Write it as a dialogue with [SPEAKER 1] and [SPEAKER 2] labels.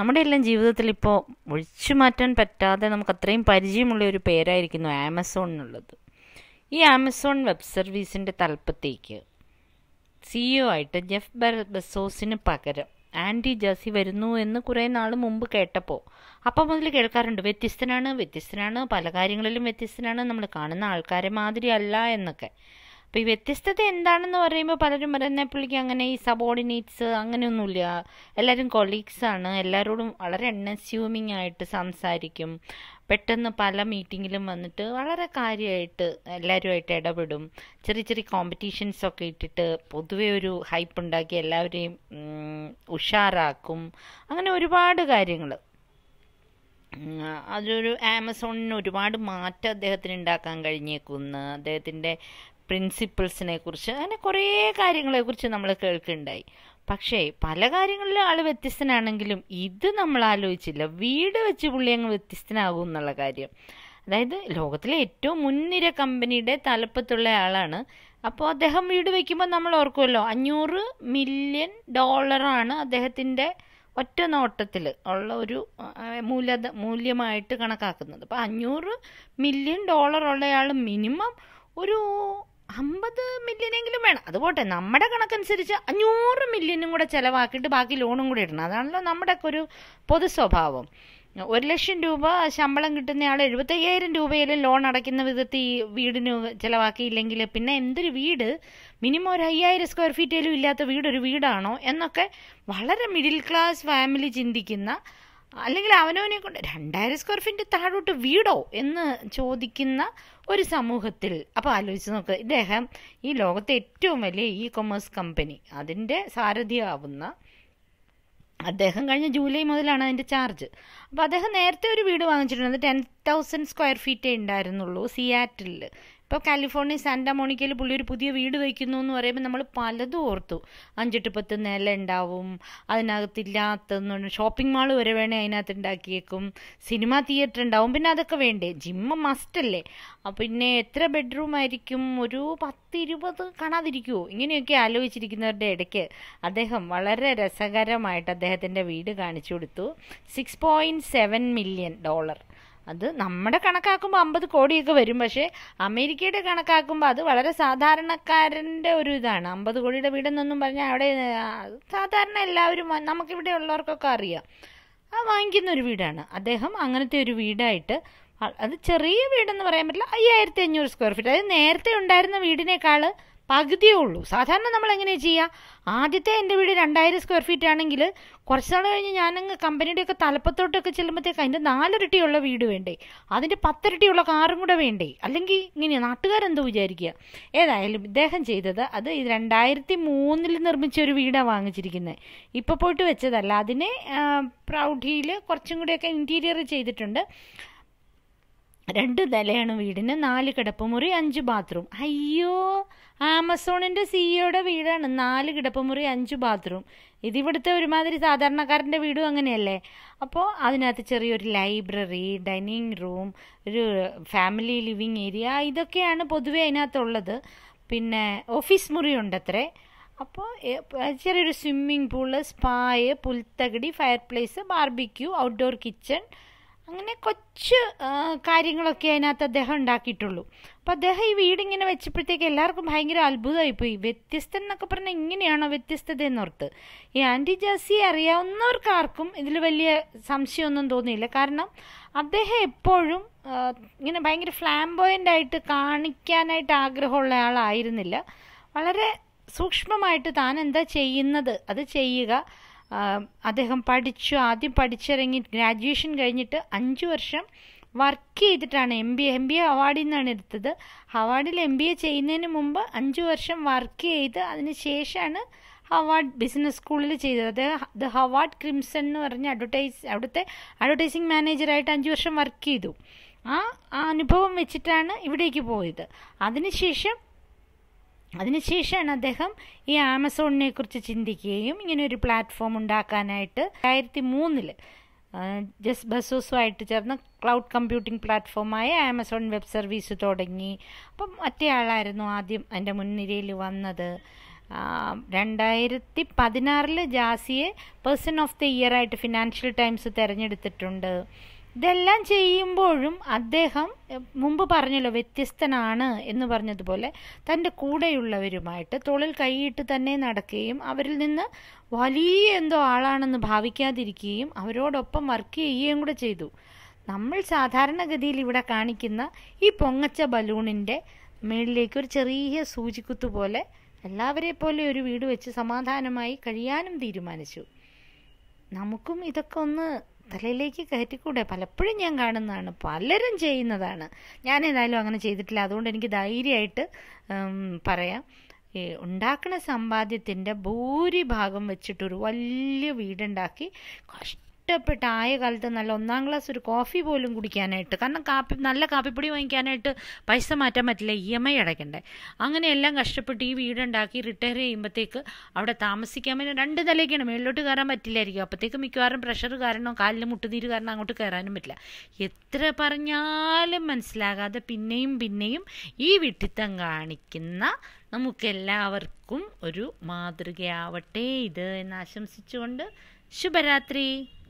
[SPEAKER 1] നമ്മുടെ എല്ലാം ജീവിതത്തിൽ ഇപ്പോൾ ഒഴിച്ചു മാറ്റാൻ പറ്റാതെ നമുക്ക് അത്രയും പരിചയമുള്ള ഒരു പേരായിരിക്കുന്നു ആമസോൺ എന്നുള്ളത് ഈ ആമസോൺ വെബ് സർവീസിൻ്റെ തലപ്പത്തേക്ക് സിഇഒ ആയിട്ട് ജെഫ് ബെ- ബെസോസിന് പകരം ആൻഡി ജാസി വരുന്നു എന്ന് കുറേ നാൾ മുമ്പ് കേട്ടപ്പോൾ അപ്പം മുതൽ കേൾക്കാറുണ്ട് വ്യത്യസ്തനാണ് വ്യത്യസ്തനാണ് പല കാര്യങ്ങളിലും വ്യത്യസ്തനാണ് നമ്മൾ കാണുന്ന ആൾക്കാരെ മാതിരി അല്ല എന്നൊക്കെ അപ്പോൾ ഈ വ്യത്യസ്തത എന്താണെന്ന് പറയുമ്പോൾ പലരും പറയുന്ന പുള്ളിക്ക് അങ്ങനെ ഈ സബോർഡിനേറ്റ്സ് അങ്ങനെയൊന്നുമില്ല എല്ലാവരും കൊളീഗ്സ് ആണ് എല്ലാവരോടും വളരെ അൺഅസ്യൂമിങ് ആയിട്ട് സംസാരിക്കും പെട്ടെന്ന് പല മീറ്റിങ്ങിലും വന്നിട്ട് വളരെ കാര്യമായിട്ട് എല്ലാവരുമായിട്ട് ഇടപെടും ചെറിയ ചെറിയ കോമ്പറ്റീഷൻസ് ഒക്കെ ഇട്ടിട്ട് പൊതുവെ ഒരു ഹൈപ്പ് ഉണ്ടാക്കി എല്ലാവരെയും ഉം, ഉഷാറാക്കും അങ്ങനെ ഒരുപാട് കാര്യങ്ങൾ ഉം, അതൊരു ആമസോണിന് ഒരുപാട് മാറ്റം അദ്ദേഹത്തിന് ഉണ്ടാക്കാൻ കഴിഞ്ഞേക്കുന്നു അദ്ദേഹത്തിൻ്റെ പ്രിൻസിപ്പിൾസിനെ കുറിച്ച് അങ്ങനെ കുറേ കാര്യങ്ങളെക്കുറിച്ച് നമ്മൾ കേൾക്കുന്നുണ്ടായി പക്ഷേ പല കാര്യങ്ങളിലും ആൾ വ്യത്യസ്തനാണെങ്കിലും ഇത് നമ്മൾ ആലോചിച്ചില്ല വീട് വെച്ച് പുള്ളി അങ്ങ് വ്യത്യസ്തനാകും എന്നുള്ള കാര്യം അതായത് ലോകത്തിലെ ഏറ്റവും മുൻനിര കമ്പനിയുടെ തലപ്പത്തുള്ള ആളാണ് അപ്പോൾ അദ്ദേഹം വീട് വയ്ക്കുമ്പോൾ നമ്മൾ ഓർക്കുമല്ലോ അഞ്ഞൂറ് മില്യൺ ഡോളറാണ് അദ്ദേഹത്തിൻ്റെ ഒറ്റ നോട്ടത്തിൽ ഉള്ള ഒരു ആ, മൂലധ മൂല്യമായിട്ട് കണക്കാക്കുന്നത് അപ്പോൾ അഞ്ഞൂറ് മില്യൺ ഡോളർ ഉള്ളയാൾ മിനിമം ഒരു അമ്പത് മില്യനെങ്കിലും വേണം അത് പോട്ടെ നമ്മുടെ കണക്കനുസരിച്ച് അഞ്ഞൂറ് മില്യനും കൂടെ ചിലവാക്കിയിട്ട് ബാക്കി ലോണും കൂടെ ഇടണം അതാണല്ലോ നമ്മുടെയൊക്കെ ഒരു പൊതു സ്വഭാവം ഒരു ലക്ഷം രൂപ ശമ്പളം കിട്ടുന്നയാൾ എഴുപത്തയ്യായിരം രൂപയിലും ലോൺ അടയ്ക്കുന്ന വിധത്തിൽ ഈ വീടിന് ചിലവാക്കിയില്ലെങ്കിൽ പിന്നെ എന്തൊരു വീട് മിനിമം ഒരു അയ്യായിരം സ്ക്വയർ ഫീറ്റേലും ഇല്ലാത്ത വീട് ഒരു വീടാണോ എന്നൊക്കെ വളരെ മിഡിൽ ക്ലാസ് ഫാമിലി ചിന്തിക്കുന്ന അല്ലെങ്കിൽ അവനവനെ കൊണ്ട് രണ്ടായിരം സ്ക്വയർ ഫീറ്റ് താഴോട്ട് വീടോ എന്ന് ചോദിക്കുന്ന ഒരു സമൂഹത്തിൽ അപ്പോൾ ആലോചിച്ച് നോക്ക് ഇദ്ദേഹം ഈ ലോകത്തെ ഏറ്റവും വലിയ ഇ കൊമേഴ്സ് കമ്പനി അതിൻ്റെ സാരഥിയാവുന്ന അദ്ദേഹം കഴിഞ്ഞ ജൂലൈ മുതലാണ് അതിൻ്റെ ചാർജ് അപ്പോൾ അദ്ദേഹം നേരത്തെ ഒരു വീട് വാങ്ങിച്ചിട്ടുണ്ട് ടെൻ തൗസൻഡ് സ്ക്വയർ ഫീറ്റേ ഉണ്ടായിരുന്നുള്ളൂ സിയാറ്റിൽ ഇപ്പോൾ കാലിഫോർണിയ സാന്റാ മോണിക്കയിൽ പുള്ളി ഒരു പുതിയ വീട് വയ്ക്കുന്നു എന്ന് പറയുമ്പോൾ നമ്മൾ പലതും ഓർത്തു അഞ്ചെട്ട് പത്ത് നില ഉണ്ടാവും അതിനകത്തില്ലാത്ത ഷോപ്പിംഗ് മാൾ വരെ വേണേൽ അതിനകത്ത് ഉണ്ടാക്കിയേക്കും സിനിമ തിയേറ്റർ ഉണ്ടാവും പിന്നെ അതൊക്കെ വേണ്ടേ ജിമ്മ് മസ്റ്റല്ലേ അപ്പം പിന്നെ എത്ര ബെഡ്റൂം ആയിരിക്കും ഒരു പത്ത് ഇരുപത് കാണാതിരിക്കുമോ ഇങ്ങനെയൊക്കെ ആലോചിച്ചിരിക്കുന്നവരുടെ ഇടയ്ക്ക് അദ്ദേഹം വളരെ രസകരമായിട്ട് അദ്ദേഹത്തിൻ്റെ വീട് കാണിച്ചു കൊടുത്തു six point seven million dollar അത് നമ്മുടെ കണക്കാക്കുമ്പോൾ അമ്പത് കോടിയൊക്കെ വരും പക്ഷേ അമേരിക്കയുടെ കണക്കാക്കുമ്പോൾ അത് വളരെ സാധാരണക്കാരൻ്റെ ഒരു ഇതാണ് അമ്പത് കോടിയുടെ വീടെന്നൊന്നും പറഞ്ഞാൽ അവിടെ ആ, സാധാരണ എല്ലാവരും വ- നമുക്കിവിടെ ഉള്ളവർക്കൊക്കെ അറിയാം ആ വാങ്ങിക്കുന്ന ഒരു വീടാണ് അദ്ദേഹം അങ്ങനത്തെ ഒരു വീടായിട്ട് അ- അത് ചെറിയ വീടെന്ന് പറയാൻ പറ്റില്ല അയ്യായിരത്തി അഞ്ഞൂറ് സ്ക്വയർ ഫീറ്റ് അതായത് നേരത്തെ ഉണ്ടായിരുന്ന വീടിനേക്കാൾ പകുതിയേ ഉള്ളൂ സാധാരണ നമ്മൾ എങ്ങനെയാണ് ചെയ്യുക ആദ്യത്തെ എൻ്റെ വീട് രണ്ടായിരം സ്ക്വയർ ഫീറ്റ് ആണെങ്കിൽ കുറച്ച് നാൾ കഴിഞ്ഞ് ഞാനങ്ങ് കമ്പനിയുടെയൊക്കെ തലപ്പത്തോട്ടൊക്കെ ചെല്ലുമ്പോഴത്തേക്ക് അതിൻ്റെ നാലിരട്ടിയുള്ള വീട് വേണ്ടേ അതിൻ്റെ പത്തിരട്ടിയുള്ള കാറും കൂടെ വേണ്ടേ അല്ലെങ്കിൽ ഇങ്ങനെയാണ് നാട്ടുകാരെന്തോ വിചാരിക്കുക ഏതായാലും ഇദ്ദേഹം ചെയ്തത് അത് ഇത് രണ്ടായിരത്തി മൂന്നിൽ നിർമ്മിച്ച ഒരു വീടാണ് വാങ്ങിച്ചിരിക്കുന്നത് ഇപ്പോൾ പോയിട്ട് വെച്ചതല്ല അതിനെ പ്രൗഢിയിൽ കുറച്ചും കൂടെയൊക്കെ ഇൻറ്റീരിയർ ചെയ്തിട്ടുണ്ട് രണ്ട് നിലയാണ് വീടിന് നാല് കിടപ്പുമുറി അഞ്ച് ബാത്റൂം അയ്യോ ആമസോണിൻ്റെ സിഇഒയുടെ വീടാണ് നാല് കിടപ്പുമുറി അഞ്ച് ബാത്റൂം ഇതിവിടുത്തെ ഒരുമാതിരി സാധാരണക്കാരൻ്റെ വീടും അങ്ങനെയല്ലേ അപ്പോൾ അതിനകത്ത് ചെറിയൊരു ലൈബ്രറി ഡൈനിങ് റൂം ഒരു ഫാമിലി ലിവിങ് ഏരിയ ഇതൊക്കെയാണ് പൊതുവെ അതിനകത്തുള്ളത് പിന്നെ ഓഫീസ് മുറി ഉണ്ടത്രേ അപ്പോൾ ചെറിയൊരു സ്വിമ്മിംഗ് പൂള് സ്പായ് പുൽത്തകിടി fireplace barbecue outdoor kitchen അങ്ങനെ കൊച്ചു ആ, കാര്യങ്ങളൊക്കെ അതിനകത്ത് അദ്ദേഹം ഉണ്ടാക്കിയിട്ടുള്ളൂ അപ്പം അദ്ദേഹം ഈ വീടിങ്ങനെ വെച്ചപ്പോഴത്തേക്ക് എല്ലാവർക്കും ഭയങ്കര അത്ഭുതമായിപ്പോയി വ്യത്യസ്തൻ എന്നൊക്കെ പറഞ്ഞാൽ ഇങ്ങനെയാണോ വ്യത്യസ്തത എന്നോർത്ത് ഈ ആൻറ്റി ജാസി അറിയാവുന്നവർക്ക് ആർക്കും ഇതിൽ വലിയ സംശയമൊന്നും തോന്നിയില്ല കാരണം അദ്ദേഹം എപ്പോഴും ആ, ഇങ്ങനെ ഭയങ്കര ഫ്ലാംബോയൻ്റ് ആയിട്ട് കാണിക്കാനായിട്ട് ആഗ്രഹമുള്ള ആളായിരുന്നില്ല വളരെ സൂക്ഷ്മമായിട്ട് താൻ എന്താ ചെയ്യുന്നത് അത് ചെയ്യുക ആ, അദ്ദേഹം പഠിച്ചു ആദ്യം പഠിച്ചിറങ്ങി ഗ്രാജുവേഷൻ കഴിഞ്ഞിട്ട് അഞ്ച് വർഷം വർക്ക് ചെയ്തിട്ടാണ് M B M B A അവാർഡിൽ നിന്നാണ് എടുത്തത് ഹവാർഡിൽ എം ബി എ ചെയ്യുന്നതിന് മുമ്പ് അഞ്ച് വർഷം വർക്ക് ചെയ്ത് അതിന് ശേഷമാണ് ഹവാർഡ് ബിസിനസ് സ്കൂളിൽ ചെയ്തത് അദ്ദേഹം ദ ഹവാർഡ് ക്രിംസൺ എന്ന് പറഞ്ഞ അഡ്വർടൈസ് അവിടുത്തെ അഡ്വർടൈസിങ് മാനേജറായിട്ട് അഞ്ച് വർഷം വർക്ക് ചെയ്തു ആ ആ അനുഭവം വെച്ചിട്ടാണ് ഇവിടേക്ക് പോയത് അതിനുശേഷം അതിനുശേഷമാണ് അദ്ദേഹം ഈ ആമസോണിനെ കുറിച്ച് ചിന്തിക്കുകയും ഇങ്ങനെ ഒരു പ്ലാറ്റ്ഫോം ഉണ്ടാക്കാനായിട്ട് രണ്ടായിരത്തി മൂന്നില് ജസ് ബസോസുമായിട്ട് ചേർന്ന് ക്ലൗഡ് കമ്പ്യൂട്ടിംഗ് പ്ലാറ്റ്ഫോമായ ആമസോൺ വെബ് സർവീസ് തുടങ്ങി അപ്പം മറ്റേ ആളായിരുന്നു ആദ്യം അതിൻ്റെ മുൻനിരയിൽ വന്നത് രണ്ടായിരത്തി പതിനാറിൽ ജാസിയെ പേഴ്സൺ ഓഫ് ദി ഇയർ ആയിട്ട് ഫിനാൻഷ്യൽ ടൈംസ് തിരഞ്ഞെടുത്തിട്ടുണ്ട് ഇതെല്ലാം ചെയ്യുമ്പോഴും അദ്ദേഹം എ, മുമ്പ് പറഞ്ഞല്ലോ വ്യത്യസ്തനാണ് എന്ന് പറഞ്ഞതുപോലെ തൻ്റെ കൂടെയുള്ളവരുമായിട്ട് തോളിൽ കൈയിട്ട് തന്നെ നടക്കുകയും അവരിൽ നിന്ന് വലിയ എന്തോ ആളാണെന്ന് ഭാവിക്കാതിരിക്കുകയും അവരോടൊപ്പം വർക്ക് ചെയ്യുകയും കൂടെ ചെയ്തു നമ്മൾ സാധാരണഗതിയിൽ ഇവിടെ കാണിക്കുന്ന ഈ പൊങ്ങച്ച ബലൂണിൻ്റെ മേളിലേക്ക് ഒരു ചെറിയ സൂചിക്കുത്ത് പോലെ എല്ലാവരെ പോലെ ഒരു വീട് വെച്ച് സമാധാനമായി കഴിയാനും തീരുമാനിച്ചു നമുക്കും ഇതൊക്കെ ഒന്ന് തലയിലേക്ക് കയറ്റിക്കൂടെ പലപ്പോഴും ഞാൻ കാണുന്നതാണ് പലരും ചെയ്യുന്നതാണ് ഞാൻ ഏതായാലും അങ്ങനെ ചെയ്തിട്ടില്ല അതുകൊണ്ട് എനിക്ക് ധൈര്യമായിട്ട് ഉം, പറയാം ഈ ഉണ്ടാക്കുന്ന സമ്പാദ്യത്തിൻ്റെ ഭൂരിഭാഗം വെച്ചിട്ടൊരു വലിയ വീടുണ്ടാക്കി കഷ്ടപ്പെട്ട് ആയ കാലത്ത് നല്ല ഒന്നാം ക്ലാസ് ഒരു കോഫി പോലും കുടിക്കാനായിട്ട് കാരണം കാപ്പി നല്ല കാപ്പിപ്പൊടി വാങ്ങിക്കാനായിട്ട് പൈസ മാറ്റാൻ പറ്റില്ല ഇ എം ഐ അടയ്ക്കണ്ടേ അങ്ങനെയെല്ലാം കഷ്ടപ്പെട്ട് ഈ വീടുണ്ടാക്കി റിട്ടയർ ചെയ്യുമ്പോഴത്തേക്ക് അവിടെ താമസിക്കാൻ വേണ്ടി രണ്ട് നിലയ്ക്കാണ് മേളിലോട്ട് കയറാൻ പറ്റില്ലായിരിക്കും അപ്പോഴത്തേക്ക് മിക്കവാറും പ്രഷർ കാരണം കാലിൽ മുട്ടുനീര് കാരണം അങ്ങോട്ട് കയറാനും പറ്റില്ല എത്ര പറഞ്ഞാലും മനസ്സിലാകാതെ പിന്നെയും പിന്നെയും ഈ വിട്ടിത്തം കാണിക്കുന്ന നമുക്കെല്ലാവർക്കും ഒരു മാതൃകയാവട്ടെ ഇത് എന്ന് ആശംസിച്ചുകൊണ്ട് ശുഭരാത്രി